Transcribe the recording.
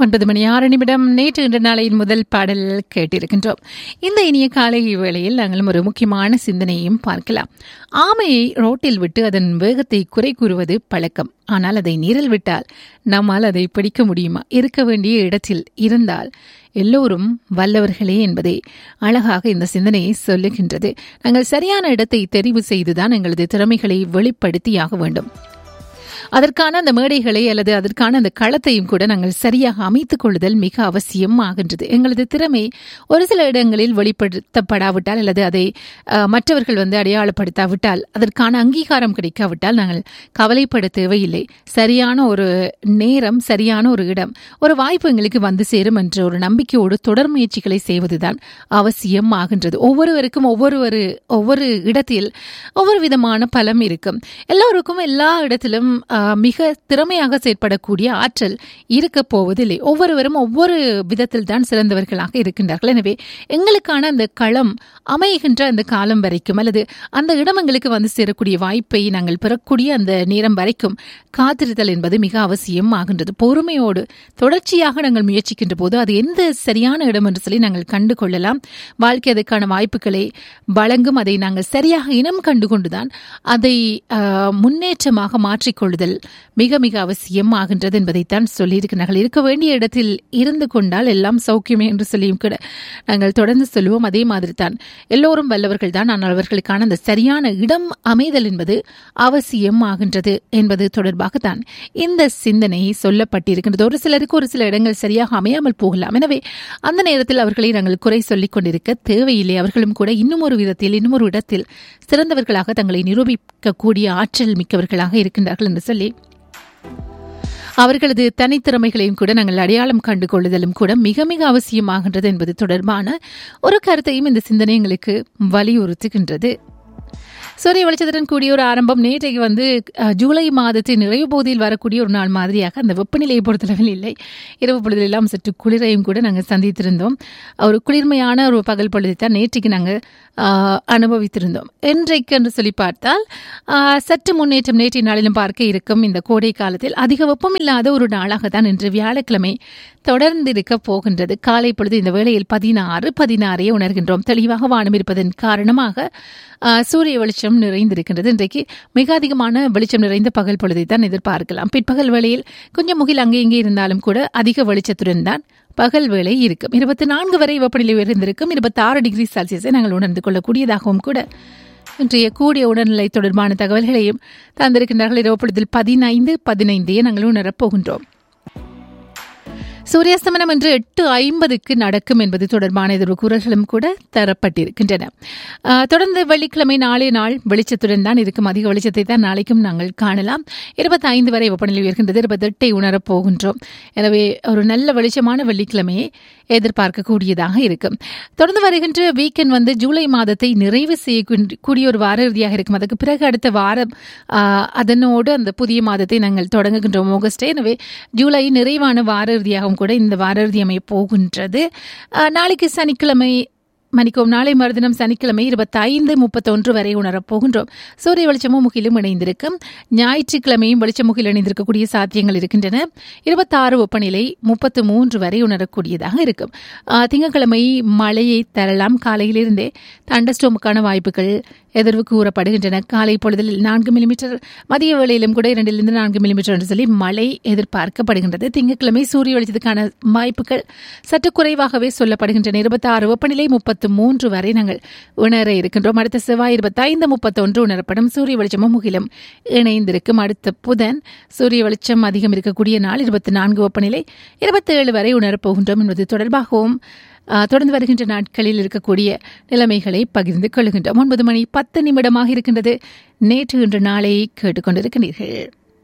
ஒன்பது மணி ஆறு நிமிடம் நேற்று இன்று நாளையின் முதல் பாடல் கேட்டிருக்கின்றோம் இந்த இனிய காலை வேளையில் நாங்களும் ஒரு முக்கியமான சிந்தனையையும் பார்க்கலாம் ஆமையை ரோட்டில் விட்டு அதன் வேகத்தை குறை கூறுவது பழக்கம் ஆனால் அதை நீரில் விட்டால் நம்மால் அதை பிடிக்க முடியுமா இருக்க வேண்டிய இடத்தில் இருந்தால் எல்லோரும் வல்லவர்களே என்பதை அழகாக இந்த சிந்தனையை சொல்லுகின்றது நாங்கள் சரியான இடத்தை தெரிவு செய்துதான் எங்களது திறமைகளை வெளிப்படுத்தியாக வேண்டும் அதற்கான அந்த மேடைகளை அல்லது அதற்கான அந்த களத்தையும் கூட நாங்கள் சரியாக அமைத்துக் கொள்ளுதல் மிக அவசியம் ஆகின்றது எங்களது திறமை ஒரு சில இடங்களில் வெளிப்படுத்தப்படாவிட்டால் அல்லது அதை அஹ், மற்றவர்கள் வந்து அடையாளப்படுத்தாவிட்டால் அதற்கான அங்கீகாரம் கிடைக்காவிட்டால் நாங்கள் கவலைப்பட தேவையில்லை சரியான ஒரு நேரம் சரியான ஒரு இடம் ஒரு வாய்ப்பு எங்களுக்கு வந்து சேரும் என்ற ஒரு நம்பிக்கையோடு தொடர் முயற்சிகளை செய்வதுதான் அவசியம் ஆகின்றது ஒவ்வொருவருக்கும் ஒவ்வொரு ஒரு ஒவ்வொரு இடத்தில் ஒவ்வொரு விதமான பலம் இருக்கும் எல்லோருக்கும் எல்லா இடத்திலும் ஆஹ், மிக திறமையாக செயற்படக்கூடிய ஆற்றல் இருக்க போவதில்லை ஒவ்வொருவரும் ஒவ்வொரு விதத்தில் தான் சிறந்தவர்களாக இருக்கின்றார்கள் எனவே எங்களுக்கான அந்த களம் அமைகின்ற அந்த காலம் வரைக்கும் அல்லது அந்த இடம் எங்களுக்கு வந்து சேரக்கூடிய வாய்ப்பை நாங்கள் பெறக்கூடிய அந்த நேரம் வரைக்கும் காத்திருத்தல் என்பது மிக அவசியம் ஆகின்றது பொறுமையோடு தொடர்ச்சியாக நாங்கள் முயற்சிக்கின்ற போது அது எந்த சரியான இடம் என்று சொல்லி நாங்கள் கண்டு கொள்ளலாம் வாழ்க்கை அதற்கான வாய்ப்புகளை வழங்கும் அதை நாங்கள் சரியாக இனம் கண்டு கொண்டுதான் அதை ஆஹ், முன்னேற்றமாக மாற்றிக்கொள்ளுதல் மிக மிக அவசியம் ஆகின்றது என்பதைத்தான் சொல்லியிருக்கிறார்கள் இருக்க வேண்டிய இடத்தில் இருந்து கொண்டால் எல்லாம் சௌக்கியமே என்று சொல்லியும் கூட நாங்கள் தொடர்ந்து சொல்லுவோம் அதே மாதிரி தான் எல்லோரும் வல்லவர்கள் தான் ஆனால் அவர்களுக்கான அந்த சரியான இடம் அமைதல் என்பது அவசியம் ஆகின்றது என்பது தொடர்பாகத்தான் இந்த சிந்தனை சொல்லப்பட்டிருக்கின்றது ஒரு சிலருக்கு ஒரு சில இடங்கள் சரியாக அமையாமல் போகலாம் எனவே அந்த நேரத்தில் அவர்களை நாங்கள் குறை சொல்லிக் கொண்டிருக்க தேவையில்லை அவர்களும் கூட இன்னும் ஒரு விதத்தில் இன்னும் ஒரு இடத்தில் சிறந்தவர்களாக தங்களை நிரூபிக்கக்கூடிய ஆற்றல் மிக்கவர்களாக இருக்கின்றார்கள் என்று சொல்லி அவர்களது தனித்திறமைகளையும் கூட நாங்கள் அடையாளம் கண்டு கொள்ளுதலும் கூட மிக மிக அவசியமாகின்றது என்பது தொடர்பான ஒரு கருத்தையும் இந்த சிந்தனை எங்களுக்கு வலியுறுத்துகின்றது சூரிய வெளிச்சத்துடன் கூடிய ஒரு ஆரம்பம் நேற்றைக்கு வந்து அஹ், ஜூலை மாதத்தின் நிறைவு பகுதியில் வரக்கூடிய ஒரு நாள் மாதிரியாக அந்த வெப்பநிலையை பொறுத்தளவில் இல்லை இரவு பொழுதில் எல்லாம் சற்று குளிரையும் கூட நாங்கள் சந்தித்திருந்தோம் ஒரு குளிர்மையான ஒரு பகல் பொழுதை தான் நேற்றைக்கு நாங்கள் ஆஹ், அனுபவித்திருந்தோம் இன்றைக்கு என்று சொல்லி பார்த்தால் ஆஹ், சற்று முன்னேற்றம் நேற்றைய நாளிலும் பார்க்க இருக்கும் இந்த கோடை காலத்தில் அதிக வெப்பம் இல்லாத ஒரு நாளாக தான் இன்று வியாழக்கிழமை தொடர்ந்து இருக்க போகின்றது காலை பொழுது இந்த வேளையில் பதினாறு பதினாறே உணர்கின்றோம் தெளிவாக வானம் இருப்பதன் காரணமாக ஆஹ், சூரிய வெளிச்சம் நிறைந்திருக்கின்றது இன்றைக்கு மிக அதிகமான வெளிச்சம் நிறைந்த பகல் பொழுதை தான் எதிர்பார்க்கலாம் பிற்பகல் வேளையில் கொஞ்சம் முகில் அங்கே இங்கே இருந்தாலும் கூட அதிக வெளிச்சத்துடன் தான் பகல் வேளை இருக்கும் இருபத்தி நான்கு வரை வெப்பநிலை உயர்ந்திருக்கும் இருபத்தி ஆறு டிகிரி செல்சியஸை நாங்கள் உணர்ந்து கொள்ளக்கூடியதாகவும் கூட இன்றைய கூடிய உடல்நிலை தொடர்பான தகவல்களையும் தந்திருக்கின்றார்கள் இரவு பொழுதில் பதினைந்து பதினைந்தையே நாங்கள் உணரப் போகின்றோம் சூரியாஸ்தமனம் இன்று எட்டு ஐம்பதுக்கு நடக்கும் என்பது தொடர்பான எதிர்வு கூறல்களும் கூட தரப்பட்டிருக்கின்றன ஆஹ், தொடர்ந்து வெள்ளிக்கிழமை நாளே நாள் வெளிச்சத்துடன் தான் இருக்கும் அதிக வெளிச்சத்தை தான் நாளைக்கும் நாங்கள் காணலாம் இருபத்தி ஐந்து வரை வெப்பநிலை உயர்கின்றது இருபத்தெட்டை உணரப் போகின்றோம் எனவே ஒரு நல்ல வெளிச்சமான வெள்ளிக்கிழமையை எதிர்பார்க்கக்கூடியதாக இருக்கும் தொடர்ந்து வருகின்ற வீக்கெண்ட் வந்து ஜூலை மாதத்தை நிறைவு செய்யக்கூடிய ஒரு வார இறுதியாக இருக்கும் அதுக்கு பிறகு அடுத்த வாரம் ஆஹ், அதனோடு அந்த புதிய மாதத்தை நாங்கள் தொடங்குகின்றோம் ஆகஸ்டே எனவே ஜூலை நிறைவான வார இறுதியாகவும் கூட இந்த வார இறுதி அமைய போகின்றது ஆஹ், நாளைக்கு சனிக்கிழமை மணிக்கும் நாளை மறுதினம் சனிக்கிழமை இருபத்தி ஐந்து முப்பத்தொன்று வரை உணரப் போகின்றோம் சூரிய வெளிச்சமும் முகிலும் இணைந்திருக்கும் ஞாயிற்றுக்கிழமையும் வெளிச்சம் முகில் இணைந்திருக்கக்கூடிய சாத்தியங்கள் இருக்கின்றன இருபத்தாறு வெப்பநிலை முப்பத்து மூன்று வரை உணரக்கூடியதாக இருக்கும் ஆஹ், திங்கட்கிழமை மழையை தரலாம் காலையிலிருந்தே தண்டஸ்டோமுக்கான வாய்ப்புகள் எதிர்வு கூறப்படுகின்றன காலை பொழுதில் நான்கு மில்லிமீட்டர் மதிய வேளையிலும் கூட இரண்டிலிருந்து நான்கு மில்லிமீட்டர் என்று சொல்லி மழை எதிர்பார்க்கப்படுகின்றது திங்கட்கிழமை சூரிய வெளிச்சத்துக்கான வாய்ப்புகள் சற்று குறைவாகவே சொல்லப்படுகின்றன இருபத்தி ஆறு வெப்பநிலை முப்பத்து மூன்று வரை நாங்கள் உணர இருக்கின்றோம் அடுத்த செவ்வாய் இருபத்தைந்து முப்பத்தொன்று உணரப்படும் சூரிய வெளிச்சமும் முகிலும் இணைந்திருக்கும் அடுத்த புதன் சூரிய வெளிச்சம் அதிகம் இருக்கக்கூடிய நாள் இருபத்தி நான்கு வெப்பநிலை இருபத்தேழு வரை உணரப்போகின்றோம் என்பது தொடர்பாகவும் ஆஹ், தொடர்ந்து வருகின்ற நாட்களில் இருக்கக்கூடிய நிலைமைகளை பகிர்ந்து கொள்கின்றோம் ஒன்பது மணி பத்து நிமிடமாக இருக்கின்றது நேற்று இன்று நாளை கேட்டுக்கொண்டிருக்கிறீர்கள்